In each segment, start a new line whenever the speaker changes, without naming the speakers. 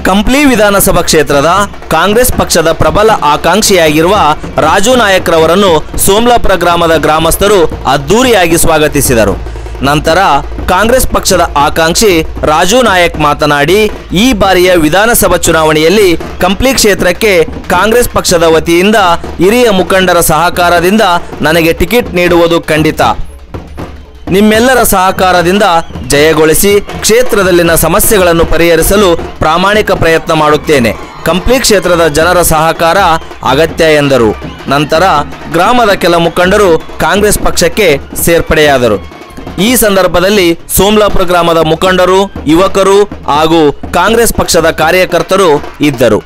ಕಂಪ್ಲಿ ವಿಧಾನಸಭಾ ಕ್ಷೇತ್ರದ ಕಾಂಗ್ರೆಸ್ ಪಕ್ಷದ ಪ್ರಬಲ ಆಕಾಂಕ್ಷಿಯಾಗಿರುವ ರಾಜು ನಾಯಕ್ರವರನ್ನು ಸೋಮ್ಲಾಪುರ ಗ್ರಾಮದ ಗ್ರಾಮಸ್ಥರು ಅದ್ದೂರಿಯಾಗಿ ಸ್ವಾಗತಿಸಿದರು ನಂತರ ಕಾಂಗ್ರೆಸ್ ಪಕ್ಷದ ಆಕಾಂಕ್ಷಿ ರಾಜು ನಾಯಕ್ ಮಾತನಾಡಿ ಈ ಬಾರಿಯ ವಿಧಾನಸಭಾ ಚುನಾವಣೆಯಲ್ಲಿ ಕಂಪ್ಲಿ ಕ್ಷೇತ್ರಕ್ಕೆ ಕಾಂಗ್ರೆಸ್ ಪಕ್ಷದ ವತಿಯಿಂದ ಹಿರಿಯ ಮುಖಂಡರ ಸಹಕಾರದಿಂದ ನನಗೆ ಟಿಕೆಟ್ ನೀಡುವುದು ಖಂಡಿತ ನಿಮ್ಮೆಲ್ಲರ ಸಹಕಾರದಿಂದ ಜಯಗೊಳಿಸಿ ಕ್ಷೇತ್ರದಲ್ಲಿನ ಸಮಸ್ಯೆಗಳನ್ನು ಪರಿಹರಿಸಲು ಪ್ರಾಮಾಣಿಕ ಪ್ರಯತ್ನ ಮಾಡುತ್ತೇನೆ ಕಂಪ್ಲಿ ಕ್ಷೇತ್ರದ ಜನರ ಸಹಕಾರ ಅಗತ್ಯ ಎಂದರು ನಂತರ ಗ್ರಾಮದ ಕೆಲ ಮುಖಂಡರು ಕಾಂಗ್ರೆಸ್ ಪಕ್ಷಕ್ಕೆ ಸೇರ್ಪಡೆಯಾದರು ಈ ಸಂದರ್ಭದಲ್ಲಿ ಸೋಮ್ಲಾಪುರ ಗ್ರಾಮದ ಮುಖಂಡರು ಯುವಕರು ಹಾಗೂ ಕಾಂಗ್ರೆಸ್ ಪಕ್ಷದ ಕಾರ್ಯಕರ್ತರು ಇದ್ದರು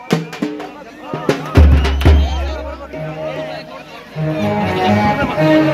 Thank